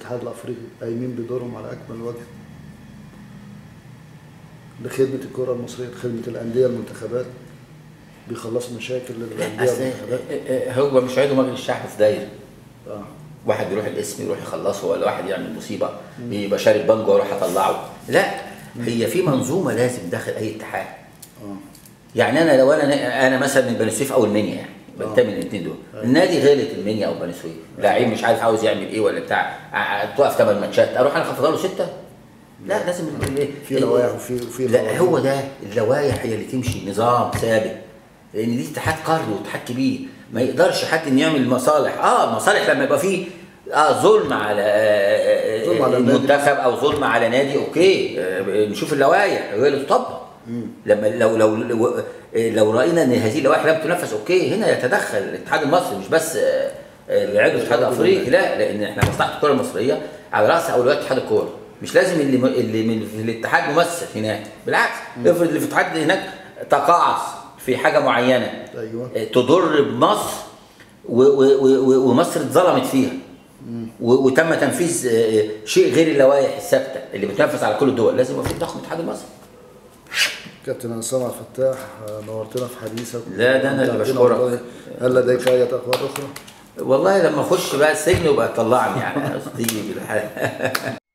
الاتحاد الافريقي قايمين بدورهم على اكمل وجه لخدمه الكره المصريه لخدمه الانديه المنتخبات بيخلصوا مشاكل الانديه أصل والمنتخبات هو مش عضو مجلس الشعب في دايره اه واحد يروح القسم يروح يخلصه ولا واحد يعمل مصيبه يبقى شارب بنجو واروح اطلعه لا هي في منظومه لازم داخل اي اتحاد اه يعني انا لو انا انا مثلا من بني سويف او المنيا يعني بنتمي للاثنين دول النادي غلط المنيا او بني سويف لعيب مش عارف عاوز يعمل ايه ولا بتاع ع- توقف ثمان ماتشات اروح انا اخفضها له سته لا لازم ال- ال- في لوائح وفي وفي لا قوانين. هو ده اللوائح هي اللي تمشي نظام ثابت لان دي اتحاد قاري واتحاد كبير ما يقدرش حد انه يعمل مصالح اه مصالح لما يبقى فيه اه ظلم على آه، ظلم على آه، النادي. المنتخب او ظلم على نادي اوكي آه، نشوف اللوائح هي اللي تطبق لما لو لو لو, آه، لو راينا ان هذه اللوائح لم تنفذ اوكي هنا يتدخل الاتحاد المصري مش بس آه، آه، اللي عضو الاتحاد الافريقي لا لان احنا مصلحه الكره المصريه على راس اولويات اتحاد الكوره مش لازم اللي اللي من في الاتحاد ممثل هناك بالعكس افرض اللي في الاتحاد هناك تقاعس في حاجه معينه ايوه آه، تضر بمصر و- و- و- ومصر اتظلمت فيها و- وتم تنفيذ آه، شيء غير اللوائح الثابته اللي بتنفذ على كل الدول لازم يبقى في تضخم الاتحاد المصري كابتن عصام عبد الفتاح آه، نورتنا في حديثك لا، ده أنا اللي ومتعتنا بشكرك. والله. هل لديك اي اخبار اخرى؟ والله لما اخش بقى السجن وبقى طلعني يعني تيجي بالحال